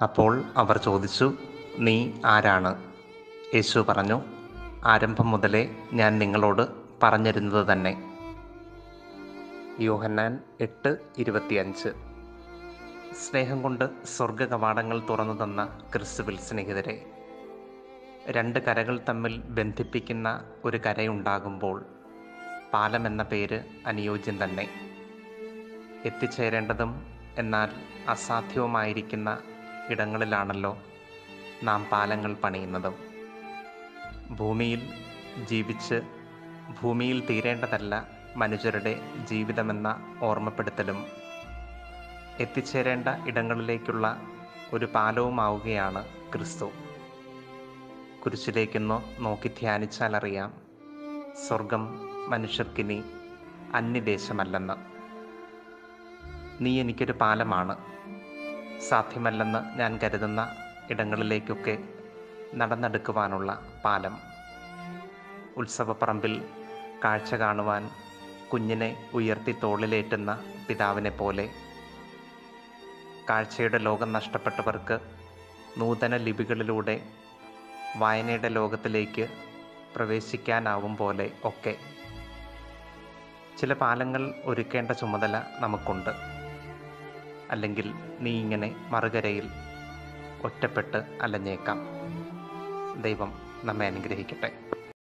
അപ്പോൾ അവർ ചോദിച്ചു നീ ആരാണ് യേശു പറഞ്ഞു ആരംഭം മുതലേ ഞാൻ നിങ്ങളോട് പറഞ്ഞിരുന്നത് തന്നെ യോഹന്നാൻ എട്ട് ഇരുപത്തിയഞ്ച് സ്നേഹം കൊണ്ട് സ്വർഗ കവാടങ്ങൾ തുറന്നു തന്ന ക്രിസ്തുവിൽ സ്നേഹിതരെ രണ്ട് കരകൾ തമ്മിൽ ബന്ധിപ്പിക്കുന്ന ഒരു കരയുണ്ടാകുമ്പോൾ പാലം എന്ന പേര് അനുയോജ്യം തന്നെ എത്തിച്ചേരേണ്ടതും എന്നാൽ അസാധ്യവുമായിരിക്കുന്ന ഇടങ്ങളിലാണല്ലോ നാം പാലങ്ങൾ പണിയുന്നതും ഭൂമിയിൽ ജീവിച്ച് ഭൂമിയിൽ തീരേണ്ടതല്ല മനുഷ്യരുടെ ജീവിതമെന്ന ഓർമ്മപ്പെടുത്തലും എത്തിച്ചേരേണ്ട ഇടങ്ങളിലേക്കുള്ള ഒരു പാലവുമാവുകയാണ് ക്രിസ്തു കുരിശിലേക്കൊന്ന് നോക്കി ധ്യാനിച്ചാൽ അറിയാം സ്വർഗം മനുഷ്യർക്കിനി അന്യദേശമല്ലെന്ന് നീ എനിക്കൊരു പാലമാണ് സാധ്യമല്ലെന്ന് ഞാൻ കരുതുന്ന ഇടങ്ങളിലേക്കൊക്കെ നടന്നെടുക്കുവാനുള്ള പാലം ഉത്സവപ്പറമ്പിൽ കാഴ്ച കാണുവാൻ കുഞ്ഞിനെ ഉയർത്തി തോളിലേറ്റുന്ന പിതാവിനെ പോലെ കാഴ്ചയുടെ ലോകം നഷ്ടപ്പെട്ടവർക്ക് നൂതന ലിപികളിലൂടെ വായനയുടെ ലോകത്തിലേക്ക് പ്രവേശിക്കാനാവും പോലെ ഒക്കെ ചില പാലങ്ങൾ ഒരുക്കേണ്ട ചുമതല നമുക്കുണ്ട് അല്ലെങ്കിൽ നീ ഇങ്ങനെ മറുകരയിൽ ഒറ്റപ്പെട്ട് അലഞ്ഞേക്കാം ദൈവം നമ്മെ അനുഗ്രഹിക്കട്ടെ